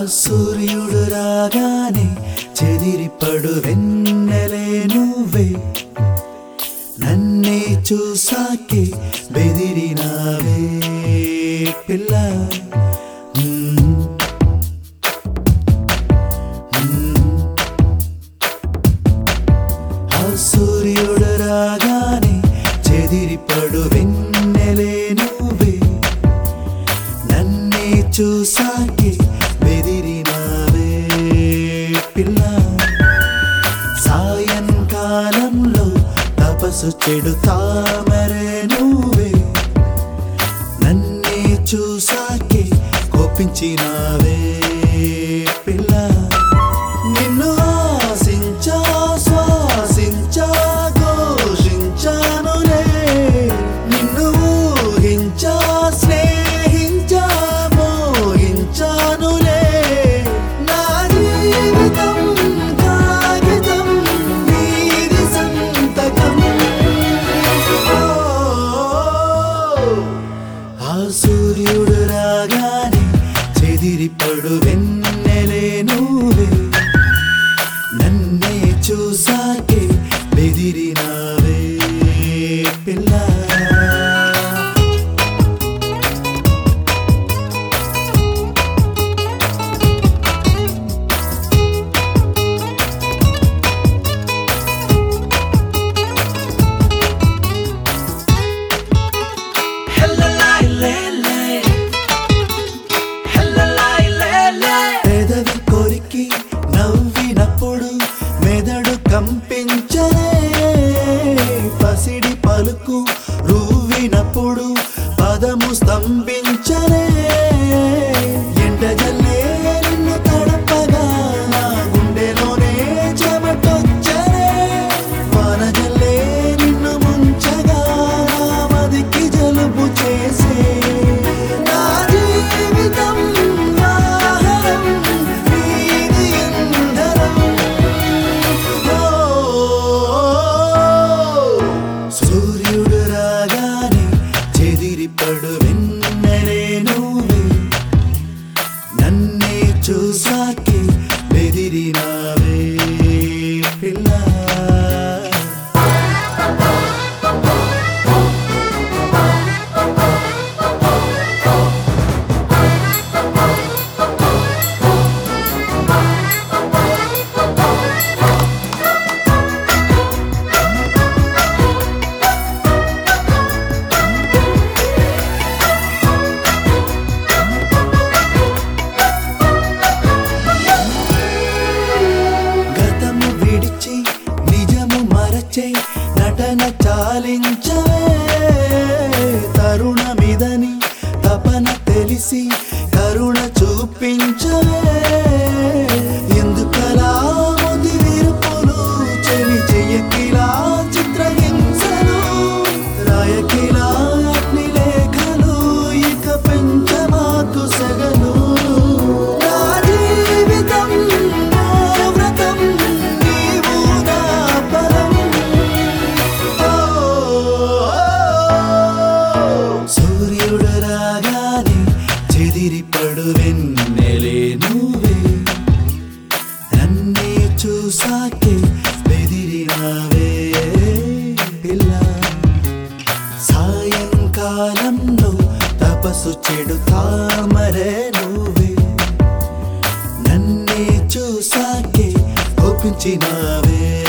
సూర్యుడు రాగానే చెదిరిపడు వెన్నెలే నువ్వే నన్నే చూసాకే బెదిరినావే పిల్ల మ్మ్. మ్మ్. ఆ సూర్యుడు రాగానే చెదిరిపడు వెన్నెలే నువ్వే నన్నే చూసాకే బెదిరినావే పిల్ల సాయంకాలంలో తపస్సు చెడు తామరే నువ్వే నన్నే చూసాకే కోపించినావే పిల్ల నిన్ను ఆశించా శ్వాసించా ఘోషించానులే నిన్ను ఊహించా స్నేహించా మోహించానులే నా జీవితం కాగితం నీది సంతకం ఓ, ఆ సూర్యుడు రాగానే చెదిరిపడు వెన్నెలే నువ్వే నన్నే చూసాకే బెదిరినావే పిల్ల పెదవి కొరికి నవ్వినప్పుడు మెదడు కంపించలే పసిడి పలుకు రువ్వినప్పుడు పదము స్తంభించలే ఎండ జల్లే నిన్ను తడపగా నా గుండెలోనే చెమటొచ్చలే వాన జల్లే నిన్ను ముంచగా నా మదికి జలుబు చేసే నా జీవితం ఆహారం నీది ఇంధనం ఓ, సూర్యుడు రాగానే చెదిరిపడు వెన్నెలే నువ్వే నన్నే చూసాకే బెదిరినావే పిల్ల గతము విడిచి నిజము మరచే నటన చాలించవే తరుణమిదని తపన తెలిసి కరుణ చూపించవే ఎందుకలా ముది విరుపులు చెవి చెయ్యకిలా చిత్రహింసలు రాయకిలా అగ్ని లేఖలు ఇక పెంచమాకు సగలు నా జీవితం నా వ్రతం నీవు నా బలం ఓ, సూర్యుడు రాగానే చెదిరిపడు వెన్నెలే నువ్వే నన్నే చూసాకే బెదిరినావే పిల్ల సాయంకాలంలో తపస్సు చెడు తామరే నువ్వే నన్నే చూసాకే కోపించినావే